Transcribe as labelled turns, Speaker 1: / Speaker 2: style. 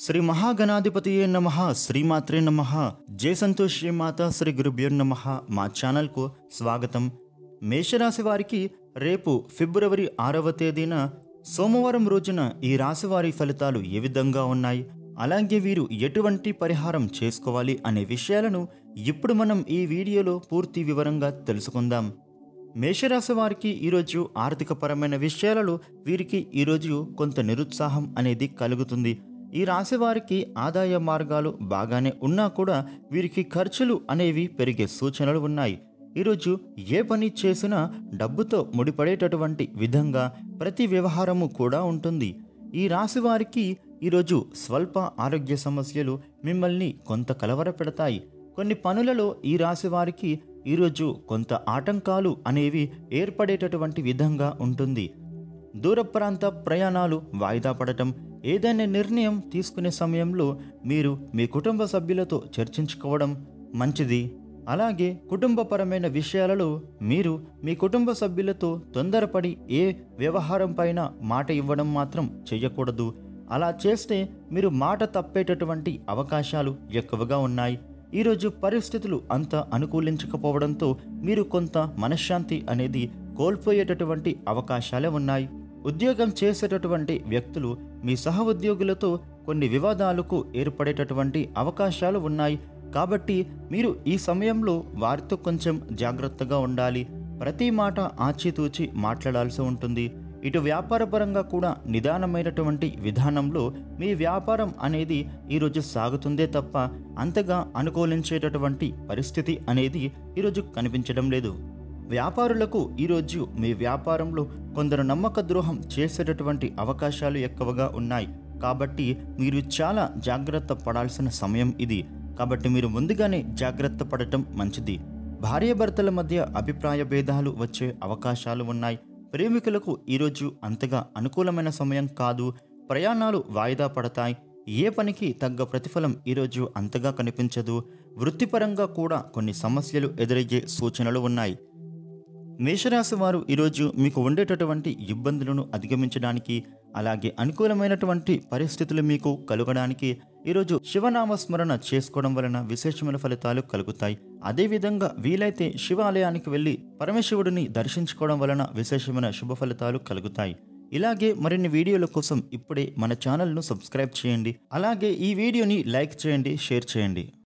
Speaker 1: శ్రీ మహాగణాధిపతియే నమ శ్రీమాత్రే నమ జయ సంతోష్ శ్రీమాత శ్రీ గురుభ్యో నమ మా ఛానల్కు స్వాగతం మేషరాశి వారికి రేపు ఫిబ్రవరి ఆరవ తేదీన సోమవారం రోజున ఈ రాశి వారి ఫలితాలు ఏ విధంగా ఉన్నాయి అలాగే వీరు ఎటువంటి పరిహారం చేసుకోవాలి అనే విషయాలను ఇప్పుడు మనం ఈ వీడియోలో పూర్తి వివరంగా తెలుసుకుందాం మేషరాశి వారికి ఈరోజు ఆర్థికపరమైన విషయాలలో వీరికి ఈరోజు కొంత నిరుత్సాహం అనేది కలుగుతుంది ఈ రాశి వారికి ఆదాయ మార్గాలు బాగానే ఉన్నా కూడా వీరికి ఖర్చులు అనేవి పెరిగే సూచనలు ఉన్నాయి ఈరోజు ఏ పని చేసినా డబ్బుతో ముడిపడేటటువంటి విధంగా ప్రతి వ్యవహారము కూడా ఉంటుంది ఈ రాశి వారికి ఈరోజు స్వల్ప ఆరోగ్య సమస్యలు మిమ్మల్ని కొంత కలవరపెడతాయి కొన్ని పనులలో ఈ రాశి వారికి ఈరోజు కొంత ఆటంకాలు అనేవి ఏర్పడేటటువంటి విధంగా ఉంటుంది దూర ప్రాంత ప్రయాణాలు వాయిదా పడటం ఏదైనా నిర్ణయం తీసుకునే సమయంలో మీరు మీ కుటుంబ సభ్యులతో చర్చించుకోవడం మంచిది అలాగే కుటుంబపరమైన విషయాలలో మీరు మీ కుటుంబ సభ్యులతో తొందరపడి ఏ వ్యవహారం పైన మాట ఇవ్వడం మాత్రం చెయ్యకూడదు అలా చేస్తే మీరు మాట తప్పేటటువంటి అవకాశాలు ఎక్కువగా ఉన్నాయి ఈరోజు పరిస్థితులు అంత అనుకూలించకపోవడంతో మీరు కొంత మనశ్శాంతి అనేది కోల్పోయేటటువంటి అవకాశాలే ఉన్నాయి ఉద్యోగం చేసేటటువంటి వ్యక్తులు మీ సహ ఉద్యోగులతో కొన్ని వివాదాలకు ఏర్పడేటటువంటి అవకాశాలు ఉన్నాయి కాబట్టి మీరు ఈ సమయంలో వారితో కొంచెం జాగ్రత్తగా ఉండాలి ప్రతి మాట ఆచితూచి మాట్లాడాల్సి ఉంటుంది ఇటు వ్యాపారపరంగా కూడా నిదానమైనటువంటి విధానంలో మీ వ్యాపారం అనేది ఈరోజు సాగుతుందే తప్ప అంతగా అనుకూలించేటటువంటి పరిస్థితి అనేది ఈరోజు కనిపించడం లేదు వ్యాపారులకు ఈరోజు మీ వ్యాపారంలో కొందరు నమ్మక ద్రోహం చేసేటటువంటి అవకాశాలు ఎక్కువగా ఉన్నాయి కాబట్టి మీరు చాలా జాగ్రత్త పడాల్సిన సమయం ఇది కాబట్టి మీరు ముందుగానే జాగ్రత్త పడటం మంచిది భార్యాభర్తల మధ్య అభిప్రాయ భేదాలు వచ్చే అవకాశాలు ఉన్నాయి ప్రేమికులకు ఈరోజు అంతగా అనుకూలమైన సమయం కాదు ప్రయాణాలు వాయిదా పడతాయి ఏ పనికి తగ్గ ప్రతిఫలం ఈరోజు అంతగా కనిపించదు వృత్తిపరంగా కూడా కొన్ని సమస్యలు ఎదురయ్యే సూచనలు ఉన్నాయి మేషరాశి వారు ఈరోజు మీకు ఉండేటటువంటి ఇబ్బందులను అధిగమించడానికి అలాగే అనుకూలమైనటువంటి పరిస్థితులు మీకు కలగడానికి ఈరోజు శివనామస్మరణ చేసుకోవడం వలన విశేషమైన ఫలితాలు కలుగుతాయి అదేవిధంగా వీలైతే శివాలయానికి వెళ్ళి పరమశివుడిని దర్శించుకోవడం వలన విశేషమైన శుభ ఫలితాలు కలుగుతాయి ఇలాగే మరిన్ని వీడియోల కోసం ఇప్పుడే మన ఛానల్ను సబ్స్క్రైబ్ చేయండి అలాగే ఈ వీడియోని లైక్ చేయండి షేర్ చేయండి